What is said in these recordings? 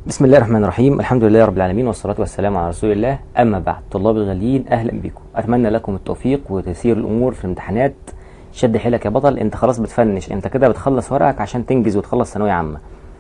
بسم الله الرحمن الرحيم الحمد لله رب العالمين والصلاة والسلام على رسول الله أما بعد طلاب الغاليين أهلا بكم أتمنى لكم التوفيق وتيسير الأمور في الامتحانات شد حيلك يا بطل أنت خلاص بتفنش أنت كده بتخلص ورقك عشان تنجز وتخلص ثانوية عامة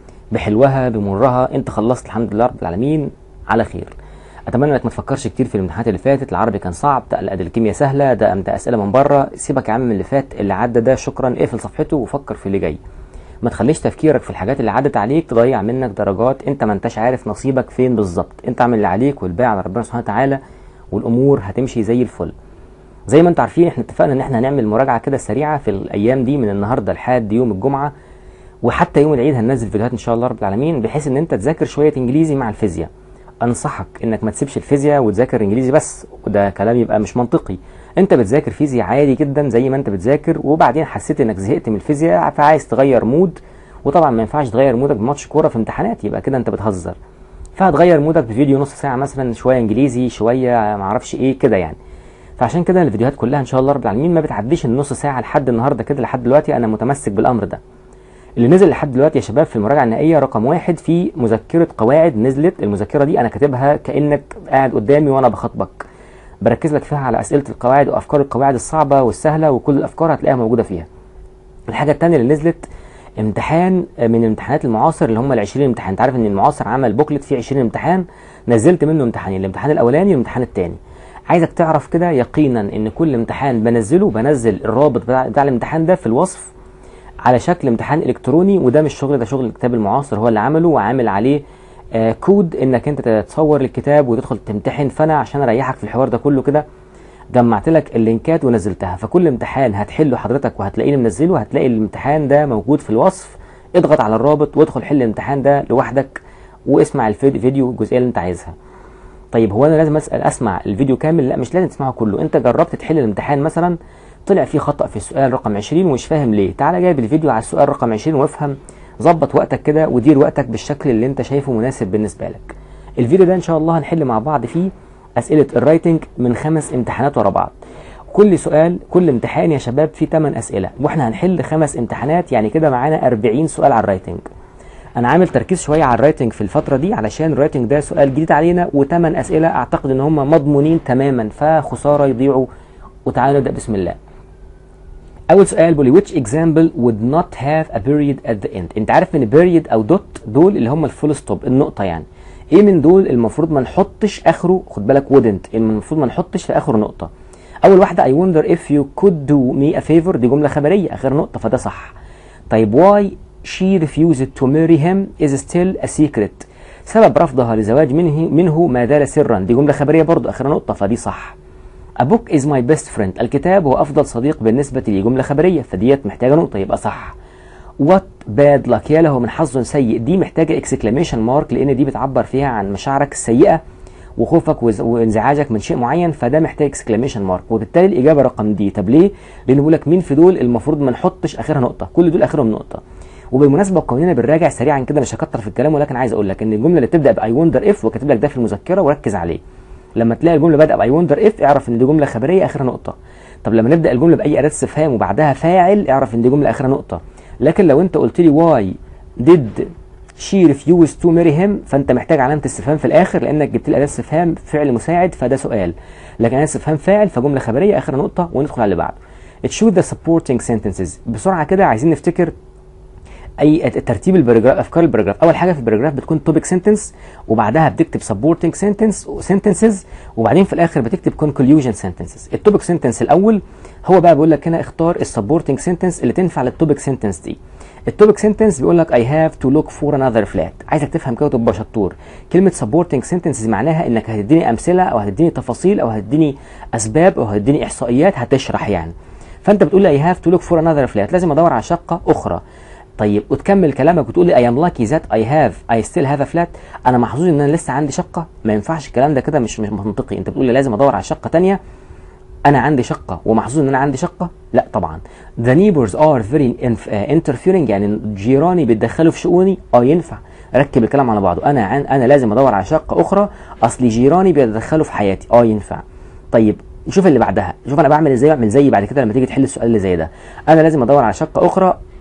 بحلوها بمرها أنت خلصت الحمد لله رب العالمين على خير اتمنى انك ما تفكرش كتير في الامتحانات اللي فاتت العربي كان صعب لا ده الكيمياء سهله ده ده اسئله من بره سيبك يا عم من اللي فات اللي عدى ده شكرا اقفل صفحته وفكر في اللي جاي ما تخليش تفكيرك في الحاجات اللي عدت عليك تضيع منك درجات انت ما انتش عارف نصيبك فين بالظبط انت اعمل اللي عليك والباقي على ربنا سبحانه وتعالى والامور هتمشي زي الفل زي ما انتم عارفين احنا اتفقنا ان احنا هنعمل مراجعه كده سريعه في الايام دي من النهارده لحد يوم الجمعه وحتى يوم العيد هننزل فيديوهات ان شاء الله رب العالمين بحيث ان انت تذاكر شويه انجليزي مع الفيزياء انصحك انك ما تسيبش الفيزياء وتذاكر انجليزي بس وده كلام يبقى مش منطقي انت بتذاكر فيزياء عادي جدا زي ما انت بتذاكر وبعدين حسيت انك زهقت من الفيزياء فعايز تغير مود وطبعا ما ينفعش تغير مودك بماتش كوره في امتحانات يبقى كده انت بتهزر فهتغير مودك بفيديو نص ساعه مثلا شويه انجليزي شويه ما اعرفش ايه كده يعني فعشان كده الفيديوهات كلها ان شاء الله رب العالمين ما بتعديش النص ساعه لحد النهارده كده لحد دلوقتي انا متمسك بالامر ده اللي نزل لحد دلوقتي يا شباب في المراجعه النهائيه رقم واحد في مذكره قواعد نزلت المذكره دي انا كاتبها كانك قاعد قدامي وانا بخاطبك بركز لك فيها على اسئله القواعد وافكار القواعد الصعبه والسهله وكل الافكار هتلاقيها موجوده فيها الحاجه الثانيه اللي نزلت امتحان من امتحانات المعاصر اللي هم ال 20 امتحان انت عارف ان المعاصر عمل بوكلت فيه 20 امتحان نزلت منه امتحانين الامتحان الاولاني والامتحان الثاني عايزك تعرف كده يقينا ان كل امتحان بنزله بنزل الرابط بتاع, بتاع الامتحان ده في الوصف على شكل امتحان الكتروني وده مش شغل ده شغل الكتاب المعاصر هو اللي عمله وعامل عليه آه كود انك انت تتصور الكتاب وتدخل تمتحن فانا عشان اريحك في الحوار ده كله كده جمعت لك اللينكات ونزلتها فكل امتحان هتحله حضرتك وهتلاقيني منزله هتلاقي الامتحان ده موجود في الوصف اضغط على الرابط وادخل حل الامتحان ده لوحدك واسمع الفيديو الجزئيه اللي انت عايزها طيب هو انا لازم اسال اسمع الفيديو كامل لا مش لازم تسمعه كله انت جربت تحل الامتحان مثلا طلع فيه خطا في السؤال رقم 20 ومش فاهم ليه تعالى جايب الفيديو على السؤال رقم 20 وافهم ظبط وقتك كده ودير وقتك بالشكل اللي انت شايفه مناسب بالنسبه لك الفيديو ده ان شاء الله هنحل مع بعض فيه اسئله الرايتنج من خمس امتحانات ورا بعض كل سؤال كل امتحان يا شباب فيه 8 اسئله واحنا هنحل خمس امتحانات يعني كده معانا 40 سؤال على الرايتنج انا عامل تركيز شويه على الرايتنج في الفتره دي علشان الرايتنج ده سؤال جديد علينا وثمان اسئله اعتقد ان هم مضمونين تماما فخساره يضيعوا وتعالوا نبدا بسم الله اول سؤال بيقول which example would not have a period at the end انت عارف ان period او دوت دول اللي هم الفول ستوب النقطه يعني ايه من دول المفروض ما نحطش اخره خد بالك wouldn't المفروض ما نحطش في اخره نقطه اول واحده I wonder if you could do me a favor دي جمله خبريه اخر نقطه فده صح طيب why she refused to marry him is still a secret سبب رفضها لزواج منه منه ما زال سرا دي جمله خبريه برضو اخر نقطه فدي صح A book is my best friend الكتاب هو افضل صديق بالنسبه لي جمله خبريه فديت محتاجه نقطه يبقى صح What bad luck يا له من حظ سيء دي محتاجه اكسكلاميشن مارك لان دي بتعبر فيها عن مشاعرك السيئه وخوفك وانزعاجك من شيء معين فده محتاج اكسكلاميشن مارك وبالتالي الاجابه رقم دي طب ليه؟ لان بيقول لك مين في دول المفروض ما نحطش اخرها نقطه كل دول اخرهم نقطه وبالمناسبه قوانينا بنراجع سريعا كده مش هكتر في الكلام ولكن عايز اقول لك ان الجمله اللي بتبدا باي وندر اف وكاتب لك ده في المذكره وركز عليه لما تلاقي الجمله بادئه باي وندر اف اعرف ان دي جمله خبريه اخرها نقطه طب لما نبدا الجمله باي اداه استفهام وبعدها فاعل اعرف ان دي جمله اخرها نقطه لكن لو انت قلت لي واي ديد شي ريفيوز تو ماري هيم فانت محتاج علامه استفهام في الاخر لانك جبت لي اداه استفهام فعل مساعد فده سؤال لكن اداه استفهام فاعل فجمله خبريه اخر نقطه وندخل على اللي بعده تشوف ذا supporting sentences بسرعه كده عايزين نفتكر اي ترتيب الباراجراف افكار الباراجراف اول حاجه في الباراجراف بتكون توبيك سنتنس وبعدها بتكتب سبورتنج سنتنس سنتنسز وبعدين في الاخر بتكتب كونكلوجن سنتنسز التوبيك سنتنس الاول هو بقى بيقول لك هنا اختار السبورتنج سنتنس اللي تنفع للتوبيك سنتنس دي التوبيك سنتنس بيقول لك اي هاف تو لوك فور انذر فلات عايزك تفهم كده وتبقى شطور كلمه سبورتنج سنتنسز معناها انك هتديني امثله او هتديني تفاصيل او هتديني اسباب او هتديني احصائيات هتشرح يعني فانت بتقول لي اي هاف تو لوك فور انذر فلات لازم ادور على شقه اخرى طيب وتكمل كلامك وتقول لي اي ام لاكي ذات اي هاف اي ستيل هاف ا فلات انا محظوظ ان انا لسه عندي شقه ما ينفعش الكلام ده كده مش مش منطقي انت بتقول لي لازم ادور على شقه ثانيه انا عندي شقه ومحظوظ ان انا عندي شقه لا طبعا the neighbors are very interfering يعني جيراني بيتدخلوا في شؤوني اه ينفع ركب الكلام على بعضه انا عن انا لازم ادور على شقه اخرى اصل جيراني بيتدخلوا في حياتي اه ينفع طيب شوف اللي بعدها شوف انا بعمل ازاي اعمل زي بعد كده لما تيجي تحل السؤال اللي زي ده انا لازم ادور على شقه اخرى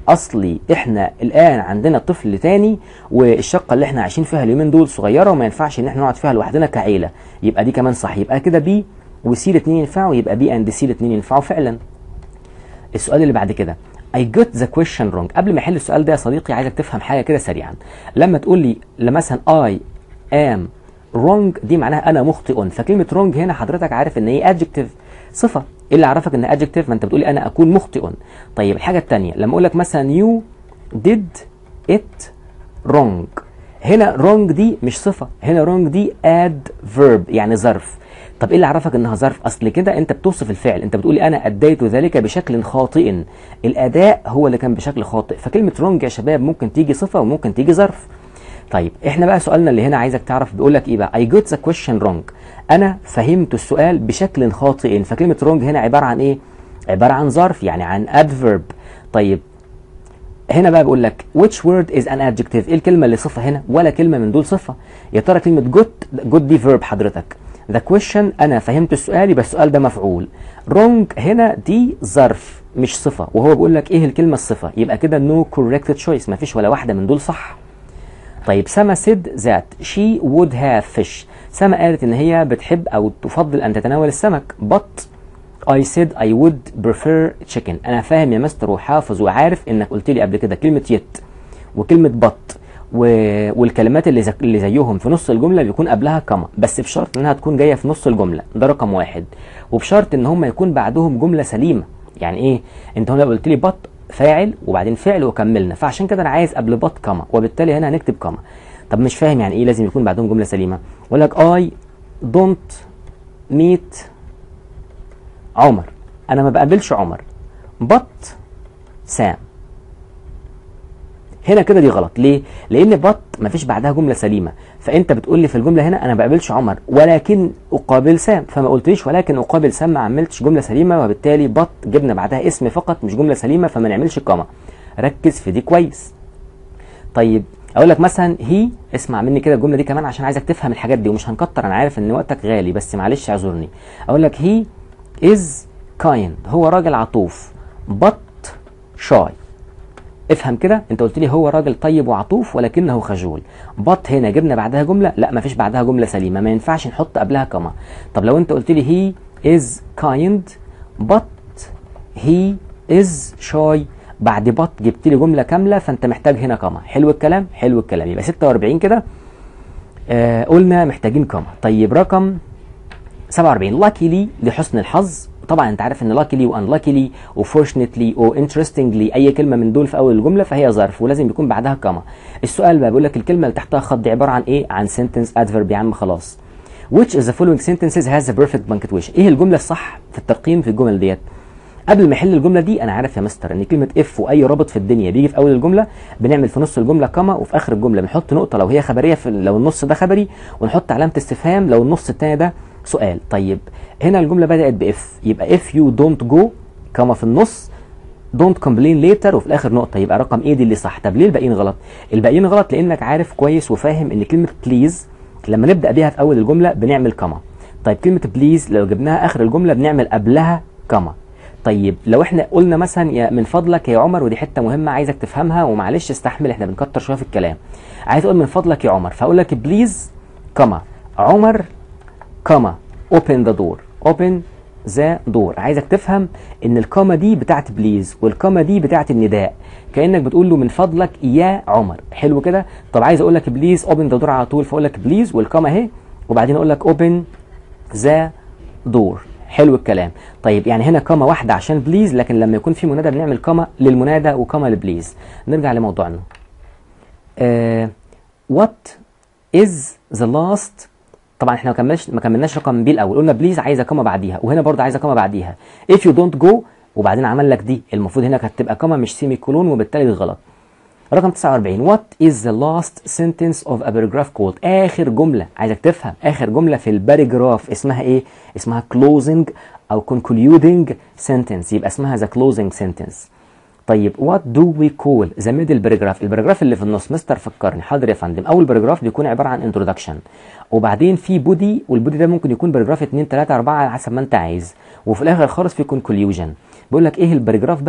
اصلي احنا الان عندنا طفل تاني والشقه اللي احنا عايشين فيها اليومين دول صغيره وما ينفعش ان احنا نقعد فيها لوحدنا كعيله يبقى دي كمان صح يبقى كده بي وسي الاثنين ينفعوا يبقى بي اند سي الاثنين ينفعوا فعلا السؤال اللي بعد كده I got the question wrong قبل ما احل السؤال ده يا صديقي عايزك تفهم حاجه كده سريعا لما تقول لي لما مثلا I am wrong دي معناها انا مخطئ فكلمه wrong هنا حضرتك عارف ان هي adjective صفه ايه اللي عرفك ان adjective ما انت بتقولي انا اكون مخطئ طيب الحاجه الثانيه لما اقول لك مثلا you did it wrong هنا wrong دي مش صفه هنا wrong دي adverb يعني ظرف طب ايه اللي عرفك انها ظرف اصل كده انت بتوصف الفعل انت بتقولي انا اديت ذلك بشكل خاطئ الاداء هو اللي كان بشكل خاطئ فكلمه wrong يا شباب ممكن تيجي صفه وممكن تيجي ظرف طيب احنا بقى سؤالنا اللي هنا عايزك تعرف بيقول لك ايه بقى I got the question wrong انا فهمت السؤال بشكل خاطئ فكلمه wrong هنا عباره عن ايه عباره عن ظرف يعني عن adverb طيب هنا بقى بيقول لك which word is an adjective ايه الكلمه اللي صفه هنا ولا كلمه من دول صفه يا ترى كلمه good good دي verb حضرتك the question انا فهمت السؤال يبقى السؤال ده مفعول wrong هنا دي ظرف مش صفه وهو بيقول لك ايه الكلمه الصفه يبقى كده no correct choice مفيش ولا واحده من دول صح طيب سما said that she would have fish سما قالت ان هي بتحب او تفضل ان تتناول السمك but I said I would prefer chicken انا فاهم يا مستر وحافظ وعارف انك قلت لي قبل كده كلمه يت وكلمه بط و... والكلمات اللي, زي... اللي زيهم في نص الجمله بيكون قبلها كما بس بشرط انها تكون جايه في نص الجمله ده رقم واحد وبشرط ان هم يكون بعدهم جمله سليمه يعني ايه انت هنا قلت لي بط فاعل وبعدين فعل وكملنا فعشان كده انا عايز قبل بط كما وبالتالي هنا هنكتب كما طب مش فاهم يعني ايه لازم يكون بعدهم جمله سليمه اقول لك اي دونت ميت عمر انا ما بقابلش عمر بط سام هنا كده دي غلط ليه لان بط ما فيش بعدها جمله سليمه فانت بتقول لي في الجمله هنا انا ما بقابلش عمر ولكن اقابل سام فما قلتليش ولكن اقابل سام ما عملتش جمله سليمه وبالتالي بط جبنا بعدها اسم فقط مش جمله سليمه فما نعملش كما ركز في دي كويس طيب اقول لك مثلا هي اسمع مني كده الجمله دي كمان عشان عايزك تفهم الحاجات دي ومش هنكتر انا عارف ان وقتك غالي بس معلش اعذرني اقول لك هي از كايند هو راجل عطوف بط شاي افهم كده انت قلت لي هو راجل طيب وعطوف ولكنه خجول بط هنا جبنا بعدها جمله لا مفيش بعدها جمله سليمه ما ينفعش نحط قبلها كما طب لو انت قلت لي هي از كايند بط هي از شاي بعد بط جبت لي جمله كامله فانت محتاج هنا كما حلو الكلام حلو الكلام يبقى 46 كده آه قلنا محتاجين كما طيب رقم 47 لاكيلي لحسن الحظ طبعا انت عارف ان لاكيلي وانلاكيلي وفورشنتلي وانترستنجلي اي كلمه من دول في اول الجمله فهي ظرف ولازم يكون بعدها كما السؤال بقى بيقول لك الكلمه اللي تحتها خط دي عباره عن ايه عن سنتنس ادفيرب يا عم خلاص which is the following sentences has a perfect punctuation ايه الجمله الصح في الترقيم في الجمل ديت قبل ما احل الجمله دي انا عارف يا مستر ان كلمه اف واي رابط في الدنيا بيجي في اول الجمله بنعمل في نص الجمله كما وفي اخر الجمله بنحط نقطه لو هي خبريه في لو النص ده خبري ونحط علامه استفهام لو النص الثاني ده سؤال طيب هنا الجمله بدات باف يبقى اف يو دونت جو كما في النص دونت كومبلين ليتر وفي الاخر نقطه يبقى رقم ايه دي اللي صح طب ليه الباقيين غلط الباقيين غلط لانك عارف كويس وفاهم ان كلمه بليز لما نبدا بيها في اول الجمله بنعمل كما طيب كلمه بليز لو جبناها اخر الجمله بنعمل قبلها كما طيب لو احنا قلنا مثلا يا من فضلك يا عمر ودي حته مهمه عايزك تفهمها ومعلش استحمل احنا بنكتر شويه في الكلام عايز اقول من فضلك يا عمر فاقول لك بليز كما عمر كما open the door open the door عايزك تفهم ان الكاما دي بتاعت بليز والكاما دي بتاعت النداء كانك بتقول له من فضلك يا عمر حلو كده طب عايز اقول لك بليز open the door على طول فاقول لك بليز والكاما اهي وبعدين اقول لك open the door حلو الكلام طيب يعني هنا كاما واحده عشان بليز لكن لما يكون في منادى بنعمل كاما للمنادى وكاما لبليز نرجع لموضوعنا uh, what is the last طبعا احنا ما كملناش ما كملناش رقم بي الاول قلنا بليز عايزه كاما بعديها وهنا برضه عايزه كاما بعديها if you don't go وبعدين عمل لك دي المفروض هنا كانت تبقى كاما مش سيمي كولون وبالتالي دي غلط رقم 49 what is the last sentence of a paragraph called اخر جمله عايزك تفهم اخر جمله في الباراجراف اسمها ايه اسمها closing او concluding sentence يبقى اسمها the closing sentence طيب what do we call the middle paragraph الباراجراف اللي في النص مستر فكرني حاضر يا فندم اول باراجراف بيكون عباره عن introduction وبعدين في بودي والبودي ده ممكن يكون باراجراف 2 3 4 على حسب ما انت عايز وفي الاخر خالص في conclusion بيقول لك ايه الباراجراف بقى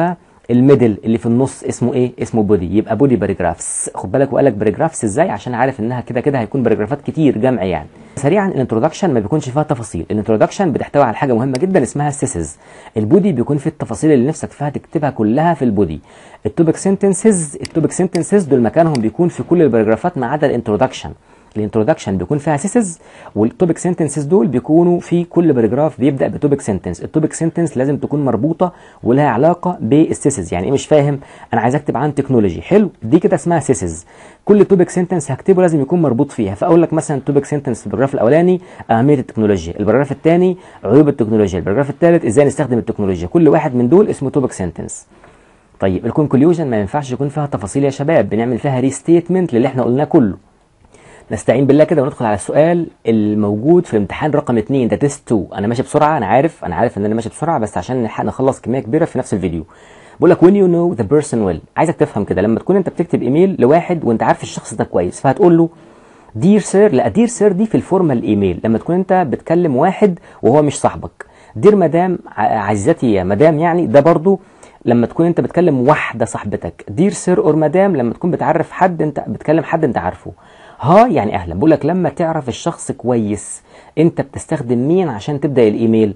الميدل اللي في النص اسمه ايه اسمه بودي يبقى بودي باراجرافز خد بالك وقال لك باراجرافز ازاي عشان عارف انها كده كده هيكون باراجرافات كتير جمع يعني سريعا الانترودكشن ما بيكونش فيها تفاصيل الانترودكشن بتحتوي على حاجه مهمه جدا اسمها السيسز البودي بيكون فيه التفاصيل اللي نفسك فيها تكتبها كلها في البودي التوبيك سنتنسز التوبيك سنتنسز دول مكانهم بيكون في كل الباراجرافات ما عدا الانترودكشن الانترودكشن بيكون فيها سيسز والتوبيك سنتنسز دول بيكونوا في كل باراجراف بيبدا بتوبيك سنتنس التوبيك سنتنس لازم تكون مربوطه ولها علاقه بالسيسز يعني ايه مش فاهم انا عايز اكتب عن تكنولوجي حلو دي كده اسمها سيسز كل توبيك سنتنس هكتبه لازم يكون مربوط فيها فاقول لك مثلا توبيك سنتنس في الباراجراف الاولاني اهميه التكنولوجيا الباراجراف الثاني عيوب التكنولوجيا الباراجراف الثالث ازاي نستخدم التكنولوجيا كل واحد من دول اسمه توبيك سنتنس طيب الكونكلوجن ما ينفعش يكون فيها تفاصيل يا شباب بنعمل فيها ريستيتمنت للي احنا قلناه كله نستعين بالله كده وندخل على السؤال الموجود في الامتحان رقم 2 ده تيست 2 انا ماشي بسرعه انا عارف انا عارف ان انا ماشي بسرعه بس عشان نلحق نخلص كميه كبيره في نفس الفيديو بقول لك when you know the person well عايزك تفهم كده لما تكون انت بتكتب ايميل لواحد وانت عارف الشخص ده كويس فهتقول له دير سير لا دير سير دي في الفورمال ايميل لما تكون انت بتكلم واحد وهو مش صاحبك دير مدام عزتي يا مدام يعني ده برضو لما تكون انت بتكلم واحده صاحبتك دير سير اور مدام لما تكون بتعرف حد انت بتكلم حد انت عارفه ها يعني اهلا بقول لك لما تعرف الشخص كويس انت بتستخدم مين عشان تبدا الايميل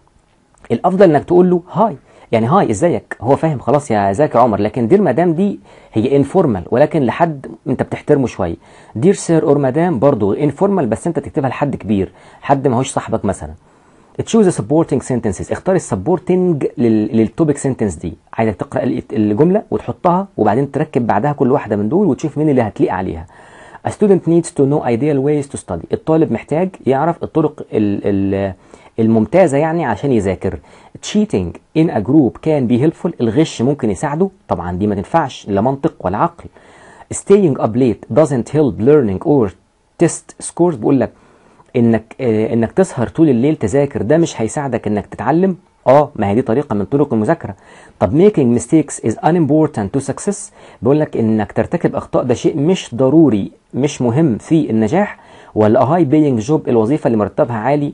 الافضل انك تقول له هاي يعني هاي ازيك هو فاهم خلاص يا ازيك يا عمر لكن دير مدام دي هي انفورمال ولكن لحد انت بتحترمه شويه دير سير اور مدام برضه انفورمال بس انت تكتبها لحد كبير حد ما هوش صاحبك مثلا تشوز سبورتنج سنتنسز اختار السبورتنج للتوبيك سنتنس دي عايزك تقرا الجمله وتحطها وبعدين تركب بعدها كل واحده من دول وتشوف مين اللي هتليق عليها A student needs to know ideal ways to study الطالب محتاج يعرف الطرق ال ال الممتازة يعني عشان يذاكر cheating in a group can be helpful الغش ممكن يساعده طبعا دي ما تنفعش لا منطق ولا عقل staying up late doesn't help learning or test scores بقول لك انك آه انك تسهر طول الليل تذاكر ده مش هيساعدك انك تتعلم اه ما هي دي طريقه من طرق المذاكره طب making mistakes is unimportant to success بيقول لك انك ترتكب اخطاء ده شيء مش ضروري مش مهم في النجاح ولا هاي بينج جوب الوظيفه اللي مرتبها عالي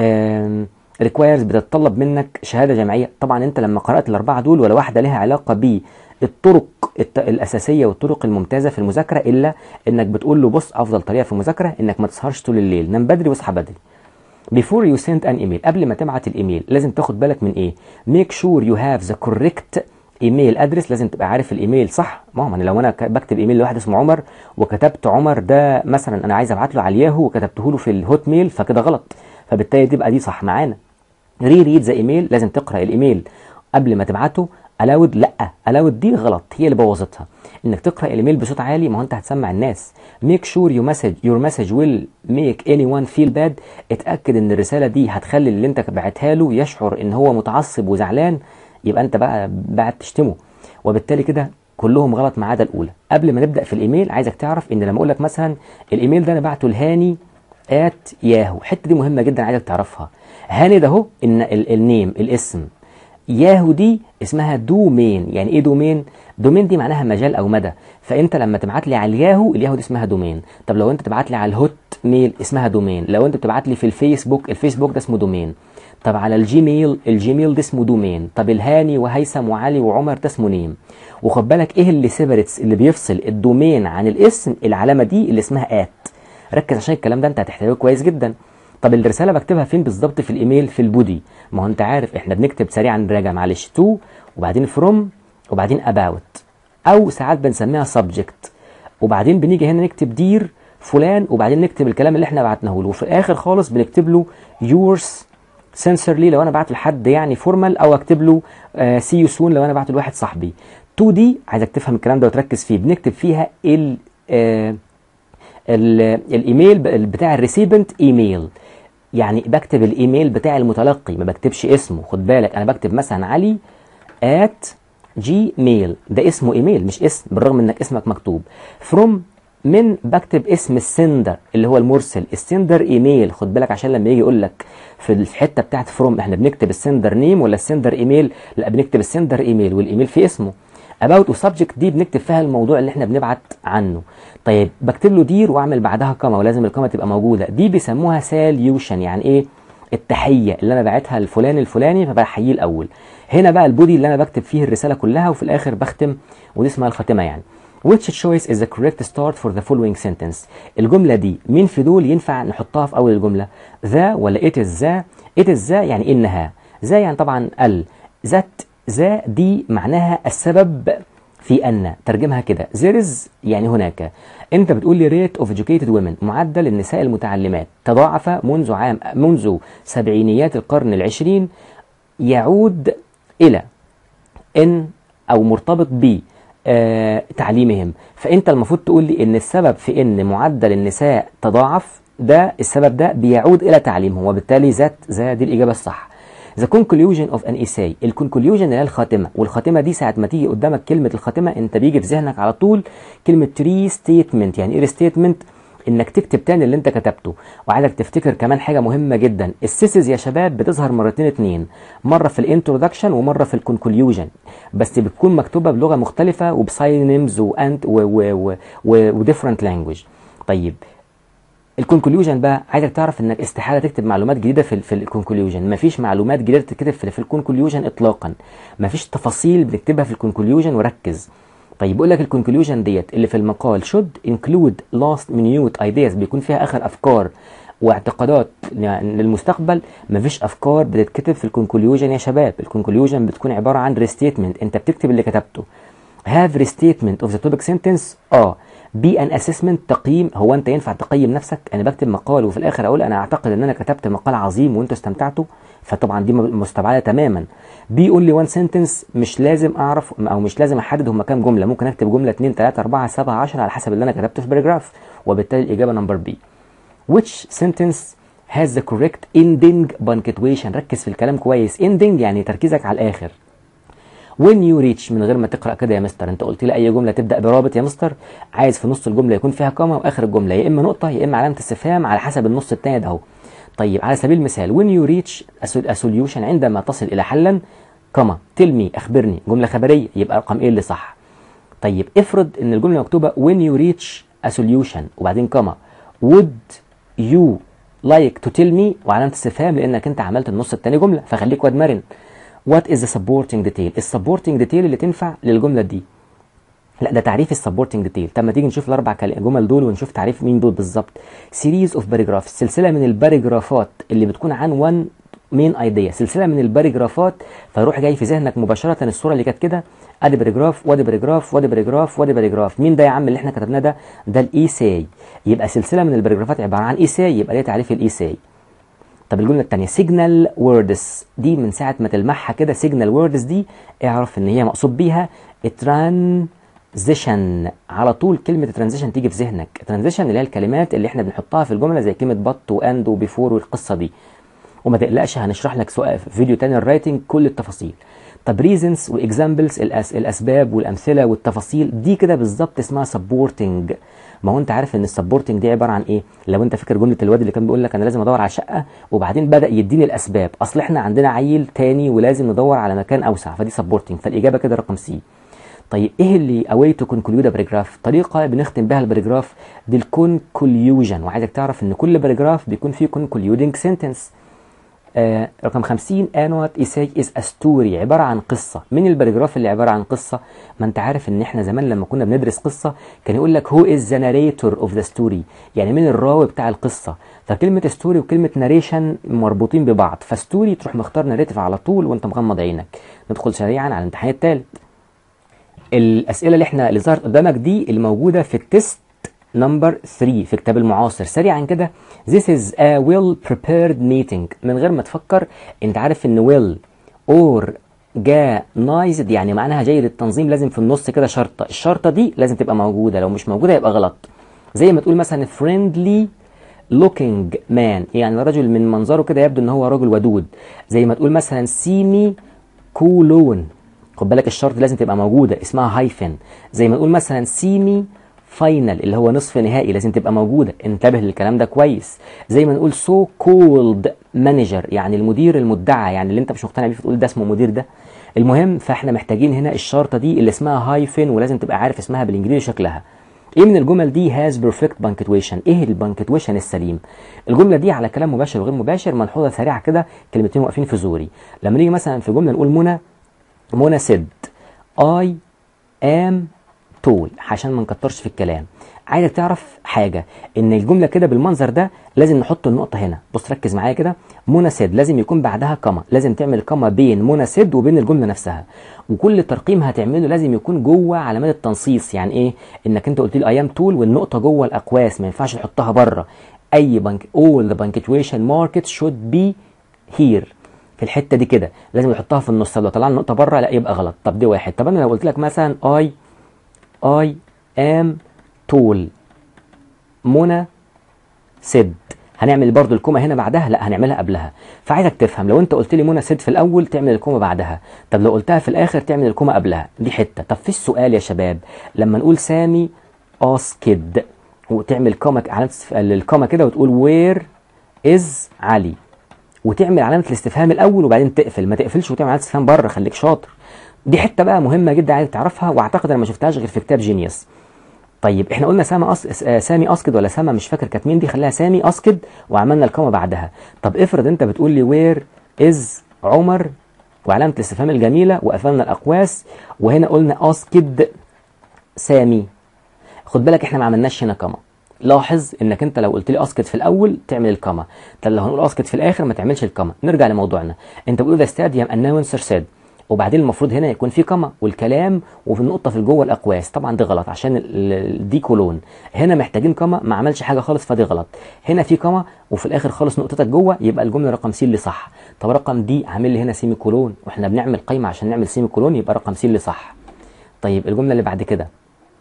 ريكوايرز بتتطلب منك شهاده جامعيه طبعا انت لما قرات الاربعه دول ولا واحده لها علاقه بالطرق الاساسيه والطرق الممتازه في المذاكره الا انك بتقول له بص افضل طريقه في المذاكره انك ما تسهرش طول الليل نام بدري واصحى بدري before you send an email قبل ما تبعت الايميل لازم تاخد بالك من ايه make sure you have the correct ايميل ادرس لازم تبقى عارف الايميل صح ما هو لو انا بكتب ايميل لواحد اسمه عمر وكتبت عمر ده مثلا انا عايز ابعت له على الياهو وكتبته له في الهوت ميل فكده غلط فبالتالي تبقى دي صح معانا ري ريد ذا ايميل لازم تقرا الايميل قبل ما تبعته الاود لا الاود دي غلط هي اللي بوظتها انك تقرا الايميل بصوت عالي ما هو انت هتسمع الناس ميك شور يو مسج يور مسج ويل ميك اني وان فيل باد اتاكد ان الرساله دي هتخلي اللي انت بعتها له يشعر ان هو متعصب وزعلان يبقى انت بقى بعد تشتمه وبالتالي كده كلهم غلط ما عدا الاولى قبل ما نبدا في الايميل عايزك تعرف ان لما اقول لك مثلا الايميل ده انا بعته لهاني ات ياهو الحته دي مهمه جدا عايزك تعرفها هاني ده اهو ان النيم الاسم ياهو دي اسمها دومين يعني ايه دومين دومين دي معناها مجال او مدى فانت لما تبعت لي على الياهو الياهو دي اسمها دومين طب لو انت تبعت لي على الهوت ميل اسمها دومين لو انت بتبعت لي في الفيسبوك الفيسبوك ده اسمه دومين طب على الجيميل الجيميل ده اسمه دومين طب الهاني وهيثم وعلي وعمر ده اسمه نيم وخد بالك ايه اللي سيبرتس اللي بيفصل الدومين عن الاسم العلامه دي اللي اسمها ات ركز عشان الكلام ده انت هتحتاجه كويس جدا طب الرساله بكتبها فين بالظبط في الايميل في البودي ما هو انت عارف احنا بنكتب سريعا نراجع معلش تو وبعدين فروم وبعدين اباوت او ساعات بنسميها سبجكت وبعدين بنيجي هنا نكتب دير فلان وبعدين نكتب الكلام اللي احنا بعتناه له وفي الاخر خالص بنكتب له يورز سنسرلي لو انا بعت لحد يعني فورمال او اكتب له سي يو سون لو انا بعت لواحد صاحبي 2 دي عايزك تفهم الكلام ده وتركز فيه بنكتب فيها ال آه الايميل بتاع الريسيبنت ايميل يعني بكتب الايميل بتاع المتلقي ما بكتبش اسمه خد بالك انا بكتب مثلا علي at جيميل ده اسمه ايميل مش اسم بالرغم انك اسمك مكتوب from من بكتب اسم السندر اللي هو المرسل السندر ايميل خد بالك عشان لما يجي يقول لك في الحته بتاعت فروم احنا بنكتب السندر نيم ولا السندر ايميل لا بنكتب السندر ايميل والايميل في اسمه about وسبجكت دي بنكتب فيها الموضوع اللي احنا بنبعت عنه طيب بكتب له دير واعمل بعدها كما ولازم الكما تبقى موجوده دي بيسموها ساليوشن يعني ايه التحيه اللي انا باعتها لفلان الفلاني فبحييه الاول هنا بقى البودي اللي انا بكتب فيه الرساله كلها وفي الاخر بختم ودي اسمها الخاتمه يعني which choice is the correct start for the following sentence الجمله دي مين في دول ينفع نحطها في اول الجمله ذا ولا it is ذا it is ذا يعني انها ذا يعني طبعا ال ذات ذا دي معناها السبب في أن ترجمها كده there is يعني هناك أنت بتقول لي rate of educated women معدل النساء المتعلمات تضاعف منذ عام منذ سبعينيات القرن العشرين يعود إلى إن أو مرتبط ب آه تعليمهم فأنت المفروض تقول لي إن السبب في إن معدل النساء تضاعف ده السبب ده بيعود إلى تعليمهم وبالتالي ذات ذا دي الإجابة الصح The conclusion of an essay الكونكليوجن اللي هي الخاتمة والخاتمة دي ساعة ما تيجي قدامك كلمة الخاتمة انت بيجي في ذهنك على طول كلمة restatement يعني ايه restatement انك تكتب تاني اللي انت كتبته وعايزك تفتكر كمان حاجة مهمة جدا السيسز يا شباب بتظهر مرتين اتنين مرة في الانترودكشن ومرة في الكونكليوجن بس بتكون مكتوبة بلغة مختلفة وبساينمز وانت وديفرنت لانجوج طيب الكونكليوجن بقى عايزك تعرف انك استحاله تكتب معلومات جديده في في الكونكليوجن مفيش معلومات جديده تتكتب في, في الكونكليوجن اطلاقا مفيش تفاصيل بنكتبها في الكونكليوجن وركز طيب بيقول لك الكونكليوجن ديت اللي في المقال should include last minute ideas بيكون فيها اخر افكار واعتقادات للمستقبل مفيش افكار بتتكتب في الكونكليوجن يا شباب الكونكليوجن بتكون عباره عن ريستيتمنت انت بتكتب اللي كتبته have restatement of the topic sentence اه بي ان اسسمنت تقييم هو انت ينفع تقيم نفسك انا بكتب مقال وفي الاخر اقول انا اعتقد ان انا كتبت مقال عظيم وانتوا استمتعتوا فطبعا دي مستبعده تماما بي اونلي وان سنتنس مش لازم اعرف او مش لازم احدد هم كام جمله ممكن اكتب جمله 2 3 4 7 10 على حسب اللي انا كتبته في باراجراف وبالتالي الاجابه نمبر بي which sentence has the correct ending punctuation ركز في الكلام كويس ending يعني تركيزك على الاخر when you reach من غير ما تقرا كده يا مستر انت قلت لي اي جمله تبدا برابط يا مستر عايز في نص الجمله يكون فيها كوما واخر الجمله يا اما نقطه يا اما علامه استفهام على حسب النص الثاني ده اهو طيب على سبيل المثال when you reach a solution عندما تصل الى حلا كوما tell me اخبرني جمله خبريه يبقى رقم ايه اللي صح طيب افرض ان الجمله مكتوبه when you reach a solution وبعدين كوما would you like to tell me وعلامه استفهام لانك انت عملت النص الثاني جمله فخليك واد مرن وات از ذا سبورتنج ديتيل السبورتنج ديتيل اللي تنفع للجمله دي لا ده تعريف السبورتنج ديتيل طب ما تيجي نشوف الاربع جمل دول ونشوف تعريف مين دول بالظبط سيريز اوف باراجراف سلسله من الباراجرافات اللي بتكون عن وان مين ايديا سلسله من الباراجرافات فيروح جاي في ذهنك مباشره الصوره اللي كانت كده ادي باراجراف وادي باراجراف وادي باراجراف وادي باراجراف مين ده يا عم اللي احنا كتبناه ده ده الايساي يبقى سلسله من الباراجرافات عباره عن ايساي يبقى ده تعريف الايساي طب الجمله الثانيه سيجنال ووردز دي من ساعه ما تلمحها كده سيجنال ووردز دي اعرف ان هي مقصود بيها ترانزيشن على طول كلمه ترانزيشن تيجي في ذهنك ترانزيشن اللي هي الكلمات اللي احنا بنحطها في الجمله زي كلمه بط واند وبيفور والقصه دي وما تقلقش هنشرح لك سؤال في فيديو تاني الرايتنج كل التفاصيل طب ريزنز واكزامبلز الاسباب والامثله والتفاصيل دي كده بالظبط اسمها سبورتنج ما هو انت عارف ان السبورتنج دي عباره عن ايه لو انت فاكر جمله الواد اللي كان بيقول لك انا لازم ادور على شقه وبعدين بدا يديني الاسباب اصل احنا عندنا عيل تاني ولازم ندور على مكان اوسع فدي سبورتنج فالاجابه كده رقم سي طيب ايه اللي اواي تو كونكلود باراجراف طريقه بنختم بها الباراجراف دي الكونكليوجن وعايزك تعرف ان كل باراجراف بيكون فيه كونكلودنج سنتنس آه رقم 50 انوت ايساي از ستوري عباره عن قصه من الباراجراف اللي عباره عن قصه ما انت عارف ان احنا زمان لما كنا بندرس قصه كان يقول لك هو از ذا ناريتور اوف ذا ستوري يعني من الراوي بتاع القصه فكلمه ستوري وكلمه ناريشن مربوطين ببعض فستوري تروح مختار ناريتيف على طول وانت مغمض عينك ندخل سريعا على الامتحان الثالث الاسئله اللي احنا اللي ظهرت قدامك دي اللي موجوده في التست نمبر 3 في كتاب المعاصر سريعا كده This is a well prepared meeting من غير ما تفكر انت عارف ان well or organized يعني معناها جيد التنظيم لازم في النص كده شرطة الشرطة دي لازم تبقى موجودة لو مش موجودة يبقى غلط زي ما تقول مثلا friendly looking man يعني رجل من منظره كده يبدو ان هو رجل ودود زي ما تقول مثلا سيمي كولون خد بالك الشرط لازم تبقى موجودة اسمها هايفن زي ما نقول مثلا سيمي فاينل اللي هو نصف نهائي لازم تبقى موجوده انتبه للكلام ده كويس زي ما نقول سو كولد مانجر يعني المدير المدعى يعني اللي انت مش مقتنع بيه فتقول ده اسمه مدير ده المهم فاحنا محتاجين هنا الشرطه دي اللي اسمها هايفن ولازم تبقى عارف اسمها بالانجليزي شكلها ايه من الجمل دي هاز بيرفكت بانكتويشن ايه البانكتويشن السليم الجمله دي على كلام مباشر وغير مباشر ملحوظه سريعه كده كلمتين واقفين في زوري لما نيجي مثلا في جمله نقول منى منى سد اي ام تول عشان ما نكترش في الكلام عايزك تعرف حاجه ان الجمله كده بالمنظر ده لازم نحط النقطه هنا بص ركز معايا كده منى سد لازم يكون بعدها كما لازم تعمل كما بين منى سد وبين الجمله نفسها وكل ترقيم هتعمله لازم يكون جوه علامات التنصيص يعني ايه انك انت قلت لي ايام تول والنقطه جوه الاقواس ما ينفعش تحطها بره اي بنك all the punctuation markets should be here في الحته دي كده لازم يحطها في النص لو طلعنا النقطه بره لا يبقى غلط طب دي واحد طب انا لو قلت لك مثلا اي اي ام تول منى سد هنعمل برضو الكومه هنا بعدها لا هنعملها قبلها فعايزك تفهم لو انت قلت لي منى سد في الاول تعمل الكومه بعدها طب لو قلتها في الاخر تعمل الكومه قبلها دي حته طب في السؤال يا شباب لما نقول سامي اسكد وتعمل كومه علامه الكومه كده وتقول وير از علي وتعمل علامه الاستفهام الاول وبعدين تقفل ما تقفلش وتعمل علامه استفهام بره خليك شاطر دي حته بقى مهمه جدا عايز تعرفها واعتقد انا ما شفتهاش غير في كتاب جينيوس طيب احنا قلنا سامي أس... سامي اسكد ولا سما مش فاكر كانت مين دي خليها سامي اسكد وعملنا الكومه بعدها طب افرض انت بتقول لي وير از عمر وعلامه الاستفهام الجميله وقفلنا الاقواس وهنا قلنا اسكد سامي خد بالك احنا ما عملناش هنا كما لاحظ انك انت لو قلت لي اسكت في الاول تعمل الكما طب لو هنقول اسكت في الاخر ما تعملش الكما نرجع لموضوعنا انت بتقول ذا ستاديوم اناونسر سيد وبعدين المفروض هنا يكون في كما والكلام وفي النقطه في جوه الاقواس طبعا دي غلط عشان دي كولون هنا محتاجين كما ما عملش حاجه خالص فدي غلط هنا في كما وفي الاخر خالص نقطتك جوه يبقى الجمله رقم سي اللي صح طب رقم دي عامل لي هنا سيمي كولون واحنا بنعمل قايمه عشان نعمل سيمي كولون يبقى رقم سي اللي صح طيب الجمله اللي بعد كده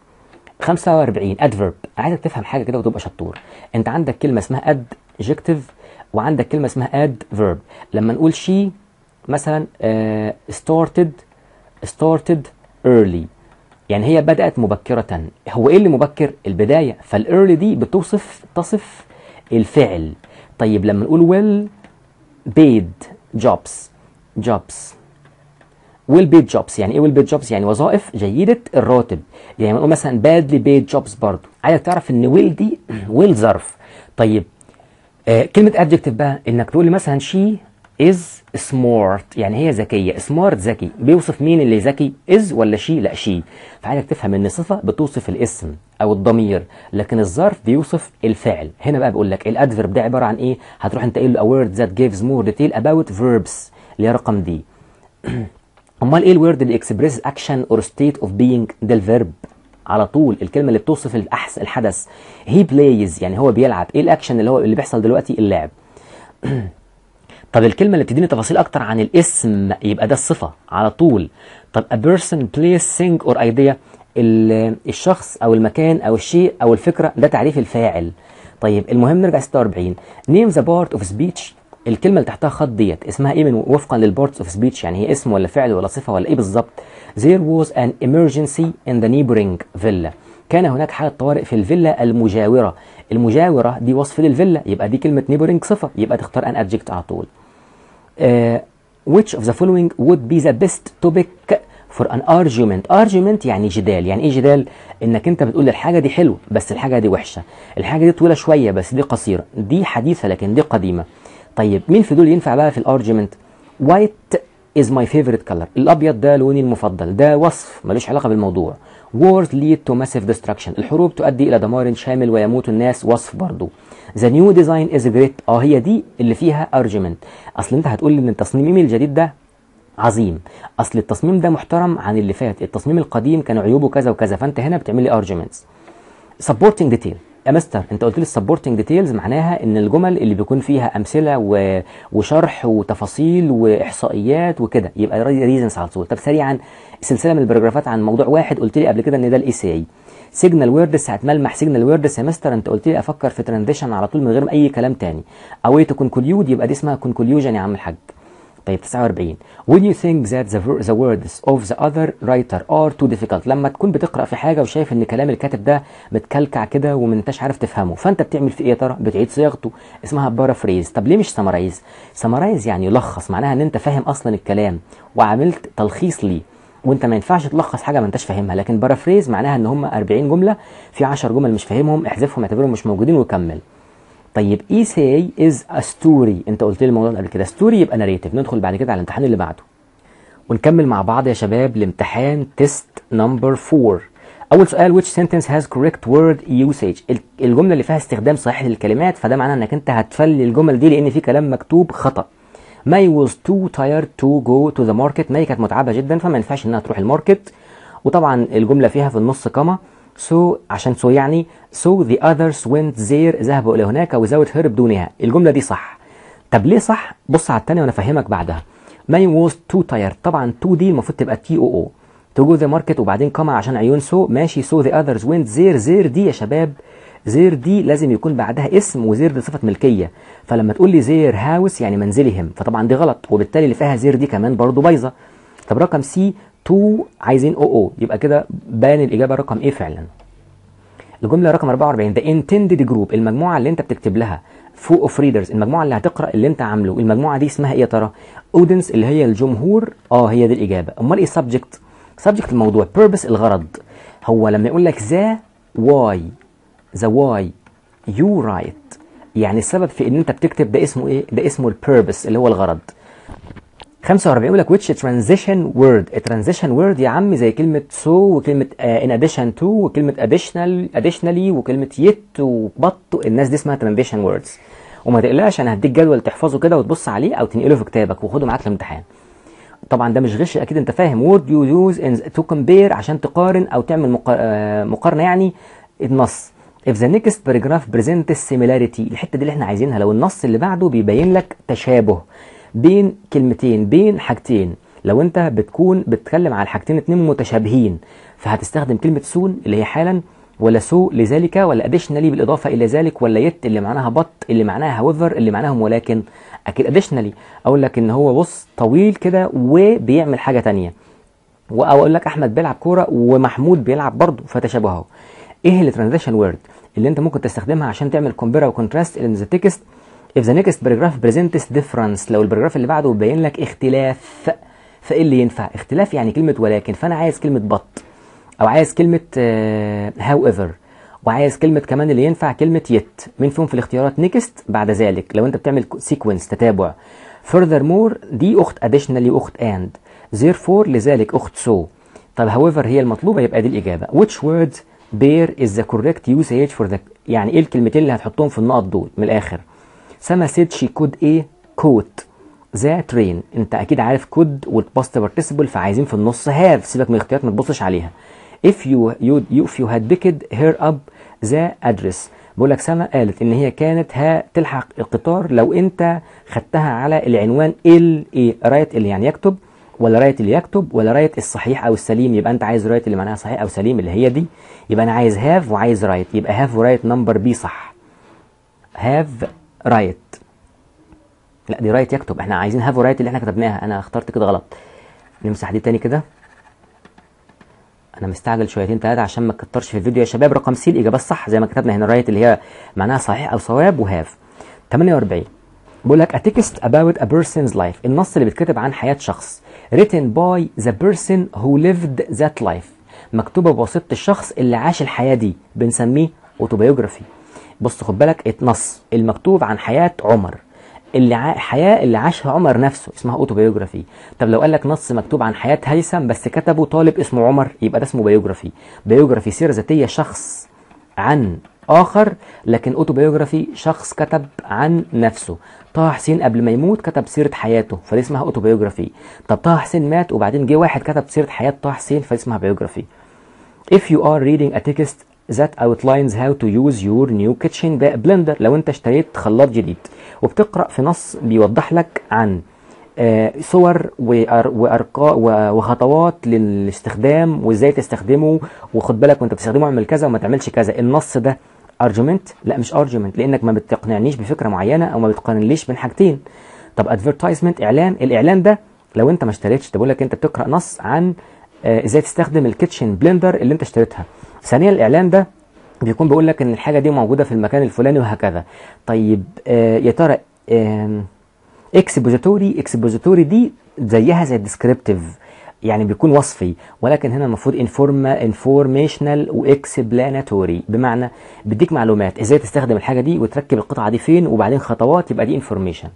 45 ادفيرب عايزك تفهم حاجه كده وتبقى شطور انت عندك كلمه اسمها adjective وعندك كلمه اسمها adverb لما نقول she مثلا uh, started started early يعني هي بدأت مبكرة هو ايه اللي مبكر البداية فالايرلي دي بتوصف تصف الفعل طيب لما نقول well paid jobs jobs ويل بيد جوبز يعني ايه ويل بيد جوبز يعني وظائف جيده الراتب يعني نقول مثلا بادلي بيد جوبز برضه عايزك تعرف ان ويل دي ويل ظرف طيب آه كلمه ادجكتيف بقى انك تقول لي مثلا شي از سمارت يعني هي ذكيه سمارت ذكي بيوصف مين اللي ذكي از ولا شي لا شي فعايزك تفهم ان صفه بتوصف الاسم او الضمير لكن الظرف بيوصف الفعل هنا بقى بقول لك الادفيرب ده عباره عن ايه هتروح انت قايل له a word that gives more detail about verbs اللي هي رقم دي امال ايه الورد اللي اكسبريس اكشن اور ستيت اوف بينج ده الفيرب على طول الكلمه اللي بتوصف الأحس الحدث هي بلايز يعني هو بيلعب ايه الاكشن اللي هو اللي بيحصل دلوقتي اللعب طب الكلمه اللي بتديني تفاصيل اكتر عن الاسم يبقى ده الصفه على طول طب a person place thing or idea الشخص او المكان او الشيء او الفكره ده تعريف الفاعل طيب المهم نرجع 46 name the part of speech الكلمه اللي تحتها خط ديت اسمها ايه من وفقا للبارتس اوف سبيتش يعني هي اسم ولا فعل ولا صفه ولا ايه بالظبط there was an emergency in the neighboring villa كان هناك حاله طوارئ في الفيلا المجاوره المجاوره دي وصف للفيلا يبقى دي كلمه neighboring صفه يبقى تختار an adjective على طول uh, which of the following would be the best topic for an argument argument يعني جدال يعني ايه جدال انك انت بتقول الحاجه دي حلوه بس الحاجه دي وحشه الحاجه دي طويله شويه بس دي قصيره دي حديثه لكن دي قديمه طيب مين في دول ينفع بقى في الارجيومنت وايت از ماي فيفورت كلر الابيض ده لوني المفضل ده وصف ملوش علاقه بالموضوع wars lead to massive destruction الحروب تؤدي الى دمار شامل ويموت الناس وصف برضو the new design is great اه هي دي اللي فيها argument اصل انت هتقول لي ان التصميم الجديد ده عظيم اصل التصميم ده محترم عن اللي فات التصميم القديم كان عيوبه كذا وكذا فانت هنا بتعمل لي arguments supporting detail يا مستر انت قلت لي السبورتنج ديتيلز معناها ان الجمل اللي بيكون فيها امثله و... وشرح وتفاصيل واحصائيات وكده يبقى ريزنس على طول طب سريعا سلسله من الباراجرافات عن موضوع واحد قلت لي قبل كده ان ده الاي سي اي سيجنال ويردس هتملمح سيجنال ويردس يا مستر انت قلت لي افكر في ترانزيشن على طول من غير اي كلام تاني او تو كونكليود يبقى دي اسمها كونكليوجن يا عم الحاج طيب 49 Would you think that the, the words of the other writer are too difficult لما تكون بتقرأ في حاجة وشايف ان كلام الكاتب ده متكلكع كده وما انتش عارف تفهمه فانت بتعمل في ايه يا ترى بتعيد صياغته اسمها بارافريز طب ليه مش سمرايز سمرايز يعني يلخص معناها ان انت فاهم اصلا الكلام وعملت تلخيص ليه وانت ما ينفعش تلخص حاجه ما انتش فاهمها لكن بارافريز معناها ان هم 40 جمله في 10 جمل مش فاهمهم احذفهم اعتبرهم مش موجودين وكمل طيب اي سي از ا ستوري انت قلت لي الموضوع ده قبل كده ستوري يبقى ناريتيف ندخل بعد كده على الامتحان اللي بعده ونكمل مع بعض يا شباب الامتحان تيست نمبر 4 اول سؤال which sentence has correct word usage ال- الجمله اللي فيها استخدام صحيح للكلمات فده معناه انك انت هتفلي الجمل دي لان في كلام مكتوب خطا ماي was too tired to go to the market ماي كانت متعبه جدا فما ينفعش انها تروح الماركت وطبعا الجمله فيها في النص كما so عشان so يعني so the others went there ذهبوا الى هناك without her بدونها الجمله دي صح طب ليه صح بص على الثانيه وانا افهمك بعدها ماي was too tired طبعا to دي المفروض تبقى تي او او to go the market وبعدين كما عشان عيون سو ماشي so the others went there there دي يا شباب زير دي لازم يكون بعدها اسم وزير دي صفة ملكية فلما تقول لي زير هاوس يعني منزلهم فطبعا دي غلط وبالتالي اللي فيها زير دي كمان برضو بايظة طب رقم سي تو عايزين او او يبقى كده بان الإجابة رقم ايه فعلا الجملة رقم 44 ده intended group المجموعة اللي انت بتكتب لها فوق اوف ريدرز المجموعة اللي هتقرأ اللي انت عامله المجموعة دي اسمها ايه يا ترى اودنس اللي هي الجمهور اه هي دي الإجابة امال ايه subject subject الموضوع purpose الغرض هو لما يقول لك ذا واي ذا واي يو رايت يعني السبب في ان انت بتكتب ده اسمه ايه ده اسمه البيربس اللي هو الغرض 45 يقول لك which transition word transition word يا عم زي كلمة so وكلمة uh, in addition to وكلمة additional additionally وكلمة yet وبط الناس دي اسمها transition words وما تقلقش انا هديك جدول تحفظه كده وتبص عليه او تنقله في كتابك وخده معاك الامتحان طبعا ده مش غش اكيد انت فاهم word you use in to compare عشان تقارن او تعمل مقا- آه، مقارنة يعني النص if the next paragraph presents similarity الحتة دي اللي احنا عايزينها لو النص اللي بعده بيبين لك تشابه بين كلمتين بين حاجتين لو انت بتكون بتتكلم على حاجتين اتنين متشابهين فهتستخدم كلمة سون اللي هي حالا ولا سو لذلك ولا additionally بالإضافة إلى ذلك ولا يت اللي معناها بط اللي معناها however اللي معناهم ولكن أكيد additionally أقول لك إن هو بص طويل كده وبيعمل حاجة تانية او اقول لك احمد بيلعب كوره ومحمود بيلعب برضه فتشابهوا ايه الترانزيشن وورد اللي انت ممكن تستخدمها عشان تعمل كومبير او كونتراست ان ذا تكست if the next paragraph presents difference لو البراجراف اللي بعده بيبين لك اختلاف فايه اللي ينفع اختلاف يعني كلمه ولكن فانا عايز كلمه بط او عايز كلمه هاو ايفر وعايز كلمه كمان اللي ينفع كلمه يت مين فيهم في الاختيارات نيكست بعد ذلك لو انت بتعمل سيكونس تتابع furthermore دي اخت additionally واخت and therefore لذلك اخت so طب however هي المطلوبه يبقى دي الاجابه which word bear is the correct usage for the يعني ايه الكلمتين اللي هتحطهم في النقط دول من الاخر سما said she could ايه coat ذا ترين انت اكيد عارف كود والباست بارتيسيبل فعايزين في النص هاف سيبك من الاختيارات ما تبصش عليها if you you, you if you had picked her up the address بقول لك سما قالت ان هي كانت هتلحق القطار لو انت خدتها على العنوان ال ايه رايت اللي يعني يكتب ولا رايت اللي يكتب ولا رايت الصحيح او السليم يبقى انت عايز رايت اللي معناها صحيح او سليم اللي هي دي يبقى انا عايز هاف وعايز رايت يبقى هاف ورايت نمبر بي صح هاف رايت لا دي رايت يكتب احنا عايزين هاف ورايت اللي احنا كتبناها انا اخترت كده غلط نمسح دي تاني كده انا مستعجل شويتين ثلاثه عشان ما تكترش في الفيديو يا شباب رقم سي الاجابه الصح زي ما كتبنا هنا رايت اللي هي معناها صحيح او صواب وهاف 48 بقول لك a text about a person's life النص اللي بيتكتب عن حياه شخص written by the person who lived that life مكتوبه بواسطه الشخص اللي عاش الحياه دي بنسميه اوتوبيوجرافي بص خد بالك النص المكتوب عن حياه عمر اللي ع... حياه اللي عاشها عمر نفسه اسمها اوتوبيوجرافي طب لو قال لك نص مكتوب عن حياه هيثم بس كتبه طالب اسمه عمر يبقى ده اسمه بيوجرافي بيوجرافي سيره ذاتيه شخص عن اخر لكن اوتوبيوجرافي شخص كتب عن نفسه طه حسين قبل ما يموت كتب سيره حياته فدي اسمها اوتوبيوجرافي طب طه حسين مات وبعدين جه واحد كتب سيره حياه طه حسين فدي اسمها بيوجرافي if you are reading a text that outlines how to use your new kitchen blender لو انت اشتريت خلاط جديد وبتقرا في نص بيوضح لك عن آه، صور وارقام وخطوات للاستخدام وازاي تستخدمه وخد بالك وانت بتستخدمه اعمل كذا وما تعملش كذا النص ده ارجيومنت لا مش ارجيومنت لانك ما بتقنعنيش بفكره معينه او ما بتقارنليش بين حاجتين طب ادفرتايزمنت اعلان الاعلان ده لو انت ما اشتريتش تقول لك انت بتقرا نص عن آه، ازاي تستخدم الكيتشن بلندر اللي انت اشتريتها ثانيا الاعلان ده بيكون بيقول لك ان الحاجه دي موجوده في المكان الفلاني وهكذا طيب آه يا ترى اكسبوزيتوري اكسبوزيتوري دي زيها زي الديسكريبتيف يعني بيكون وصفي ولكن هنا المفروض انفورميشنال واكسبلاناتوري بمعنى بيديك معلومات ازاي تستخدم الحاجه دي وتركب القطعه دي فين وبعدين خطوات يبقى دي انفورميشن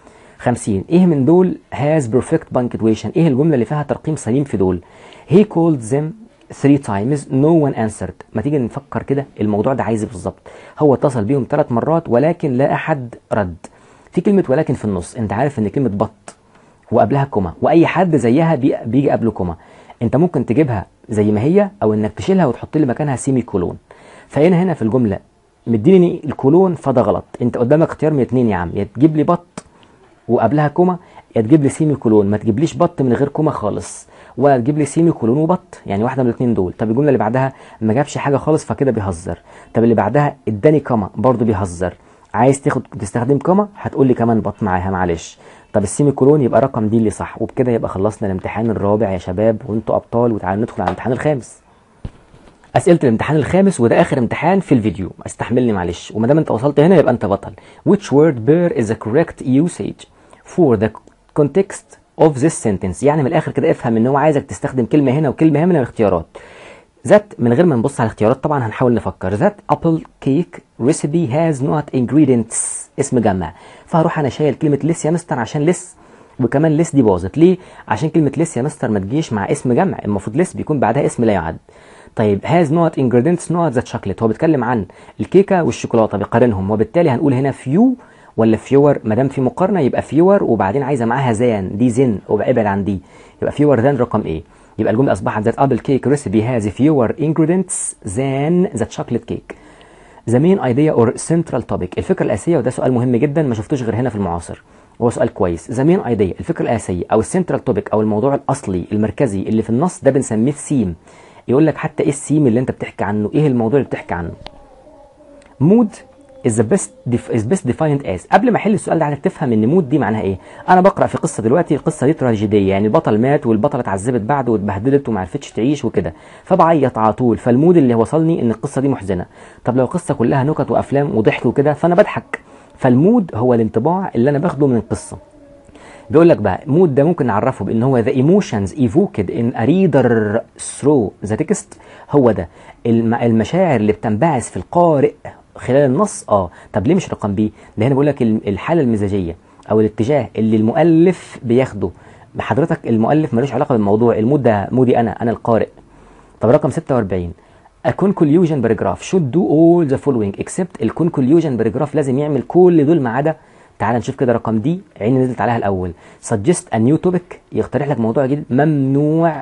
50 ايه من دول has perfect punctuation ايه الجمله اللي فيها ترقيم سليم في دول he called them three times no one answered ما تيجي نفكر كده الموضوع ده عايز إيه بالظبط هو اتصل بيهم ثلاث مرات ولكن لا احد رد في كلمه ولكن في النص انت عارف ان كلمه بط وقبلها كوما واي حد زيها بي- بيجي قبله كوما انت ممكن تجيبها زي ما هي او انك تشيلها وتحط لي مكانها سيمي كولون فهنا هنا في الجمله مديني الكولون فده غلط انت قدامك اختيار من اتنين يا عم يا تجيب لي بط وقبلها كوما يا تجيب لي سيمي كولون ما تجيبليش بط من غير كوما خالص ولا تجيب لي سيمي كولون وبط يعني واحده من الاثنين دول طب الجمله اللي بعدها ما جابش حاجه خالص فكده بيهزر طب اللي بعدها اداني كوما برضه بيهزر عايز تاخد تستخدم كوما هتقول لي كمان بط معاها معلش طب السيمي كولون يبقى رقم دي اللي صح وبكده يبقى خلصنا الامتحان الرابع يا شباب وانتوا ابطال وتعالوا ندخل على الامتحان الخامس اسئله الامتحان الخامس وده اخر امتحان في الفيديو استحملني معلش وما دام انت وصلت هنا يبقى انت بطل which word bear is the correct usage for the context of this sentence يعني من الاخر كده افهم ان هو عايزك تستخدم كلمه هنا وكلمه هنا من الاختيارات ذات من غير ما نبص على الاختيارات طبعا هنحاول نفكر ذات apple cake recipe has not ingredients اسم جمع فهروح انا شايل كلمه لس يا مستر عشان لس وكمان لس دي باظت ليه عشان كلمه لس يا مستر ما تجيش مع اسم جمع المفروض لس بيكون بعدها اسم لا يعد طيب has not ingredients not the chocolate هو بيتكلم عن الكيكه والشوكولاته بيقارنهم وبالتالي هنقول هنا few ولا fewer ما دام في مقارنه يبقى fewer وبعدين عايزه معاها زان دي زن وابعد عن دي يبقى fewer than رقم ايه يبقى الجمله اصبحت that apple cake recipe has fewer ingredients than the chocolate cake the main idea or central topic الفكره الاساسيه وده سؤال مهم جدا ما شفتوش غير هنا في المعاصر هو سؤال كويس the main idea الفكره الاساسيه او السنترال توبيك او الموضوع الاصلي المركزي اللي في النص ده بنسميه السيم يقول لك حتى ايه السيم اللي انت بتحكي عنه ايه الموضوع اللي بتحكي عنه مود is the best def is best defined as قبل ما احل السؤال ده عايزك تفهم ان مود دي معناها ايه انا بقرا في قصه دلوقتي القصه دي تراجيديه يعني البطل مات والبطله اتعذبت بعده واتبهدلت وما عرفتش تعيش وكده فبعيط على طول فالمود اللي وصلني ان القصه دي محزنه طب لو القصه كلها نكت وافلام وضحك وكده فانا بضحك فالمود هو الانطباع اللي انا باخده من القصه بيقول لك بقى مود ده ممكن نعرفه بان هو the emotions evoked in a reader through the text هو ده الم- المشاعر اللي بتنبعث في القارئ خلال النص اه طب ليه مش رقم بي ده هنا بيقول لك الم- الحاله المزاجيه او الاتجاه اللي المؤلف بياخده حضرتك المؤلف ملوش علاقه بالموضوع المود ده مودي انا انا القارئ طب رقم 46 A conclusion paragraph should do all the following except ال conclusion paragraph لازم يعمل كل دول ما عدا تعال نشوف كده رقم دي عيني نزلت عليها الاول suggest a new topic يقترح لك موضوع جديد ممنوع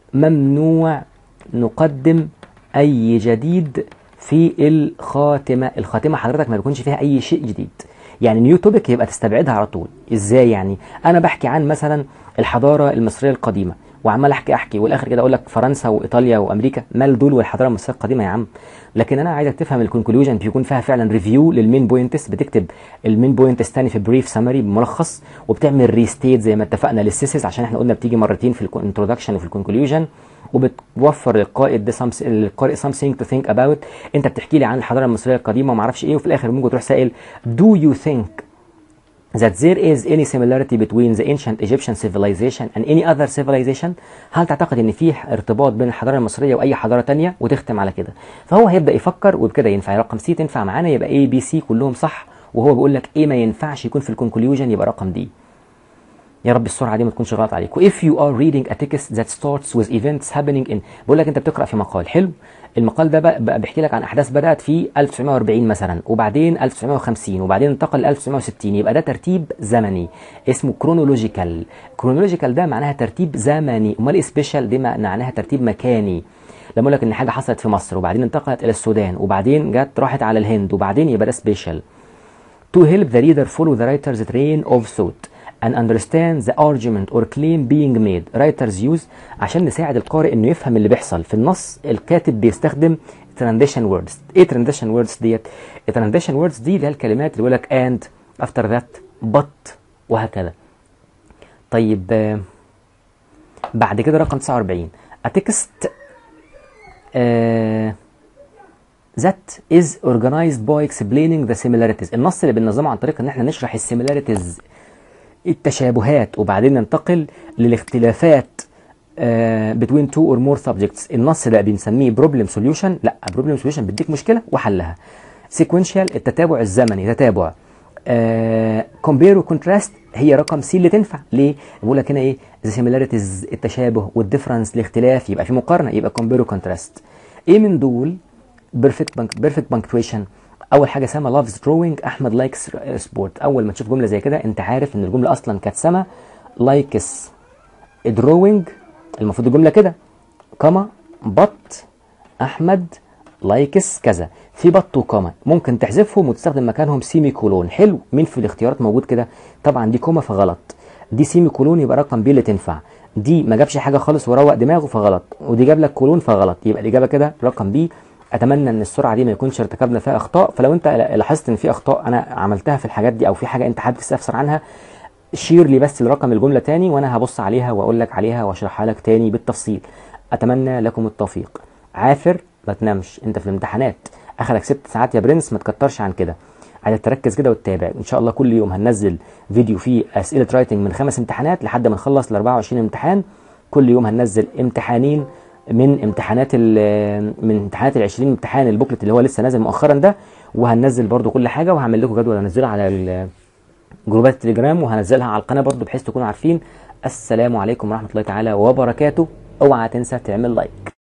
ممنوع نقدم اي جديد في الخاتمه الخاتمه حضرتك ما بيكونش فيها اي شيء جديد يعني نيو توبيك يبقى تستبعدها على طول ازاي يعني انا بحكي عن مثلا الحضاره المصريه القديمه وعمال احكي احكي والاخر كده اقول لك فرنسا وايطاليا وامريكا مال دول والحضاره المصريه القديمه يا عم لكن انا عايزك تفهم الكونكلوجن بيكون فيها فعلا ريفيو للمين بوينتس بتكتب المين بوينتس تاني في بريف سمري بملخص وبتعمل ريستيت زي ما اتفقنا للسيسز عشان احنا قلنا بتيجي مرتين في الانترودكشن وفي الكونكلوجن وبتوفر للقائد ده سمس... للقارئ something to think about انت بتحكي لي عن الحضاره المصريه القديمه وما اعرفش ايه وفي الاخر ممكن تروح سائل do you think that there is any similarity between the ancient Egyptian civilization and any other civilization هل تعتقد ان في ارتباط بين الحضاره المصريه واي حضاره تانية وتختم على كده فهو هيبدا يفكر وبكده ينفع رقم سي تنفع معانا يبقى اي بي سي كلهم صح وهو بيقول لك ايه ما ينفعش يكون في الكونكلوجن يبقى رقم دي يا رب السرعه دي ما تكونش غلط عليك و if you are reading a text that starts with events happening in بقول لك انت بتقرا في مقال حلو المقال ده بقى, بقى بيحكي لك عن احداث بدات في 1940 مثلا وبعدين 1950 وبعدين انتقل ل 1960 يبقى ده ترتيب زمني اسمه كرونولوجيكال كرونولوجيكال ده معناها ترتيب زمني امال ايه سبيشال دي معناها ترتيب مكاني لما اقول لك ان حاجه حصلت في مصر وبعدين انتقلت الى السودان وبعدين جت راحت على الهند وبعدين يبقى ده سبيشال to help the reader follow the writer's train of thought and understand the argument or claim being made writers use عشان نساعد القارئ انه يفهم اللي بيحصل في النص الكاتب بيستخدم transition words ايه transition words ديت transition words دي اللي هي الكلمات اللي بيقول لك and after that but وهكذا طيب آه، بعد كده رقم 49 a text آه that is organized by explaining the similarities النص اللي بننظمه عن طريق ان احنا نشرح السيميلاريتيز التشابهات وبعدين ننتقل للاختلافات uh, between two or more subjects النص ده بنسميه problem solution لا problem solution بيديك مشكله وحلها sequential التتابع الزمني تتابع كومبير وكونتراست هي رقم سي اللي تنفع ليه بقول لك هنا ايه ذا سيميلاريتيز التشابه والديفرنس الاختلاف يبقى في مقارنه يبقى كومبير وكونتراست ايه من دول بيرفكت بانك بيرفكت بانكتويشن اول حاجه سما لافز دروينج احمد لايكس سبورت اول ما تشوف جمله زي كده انت عارف ان الجمله اصلا كانت سما لايكس دروينج المفروض الجمله كده كما بط احمد لايكس كذا في بط وكما ممكن تحذفهم وتستخدم مكانهم سيمي كولون حلو مين في الاختيارات موجود كده طبعا دي كوما فغلط دي سيمي كولون يبقى رقم بي اللي تنفع دي ما جابش حاجه خالص وروق دماغه فغلط ودي جاب لك كولون فغلط يبقى الاجابه كده رقم بي اتمنى ان السرعه دي ما يكونش ارتكبنا فيها اخطاء فلو انت لاحظت ان في اخطاء انا عملتها في الحاجات دي او في حاجه انت حابب تستفسر عنها شير لي بس الرقم الجمله تاني وانا هبص عليها واقول لك عليها واشرحها لك تاني بالتفصيل اتمنى لكم التوفيق عافر ما تنامش انت في الامتحانات اخرك ست ساعات يا برنس ما تكترش عن كده عايزك تركز كده وتتابع ان شاء الله كل يوم هننزل فيديو فيه اسئله رايتنج من خمس امتحانات لحد ما نخلص ال 24 امتحان كل يوم هننزل امتحانين من امتحانات من امتحانات ال 20 امتحان البوكلت اللي هو لسه نازل مؤخرا ده وهننزل برده كل حاجه وهعمل لكم جدول انزلها على جروبات التليجرام وهنزلها على القناه برده بحيث تكونوا عارفين السلام عليكم ورحمه الله تعالى وبركاته اوعى تنسى تعمل لايك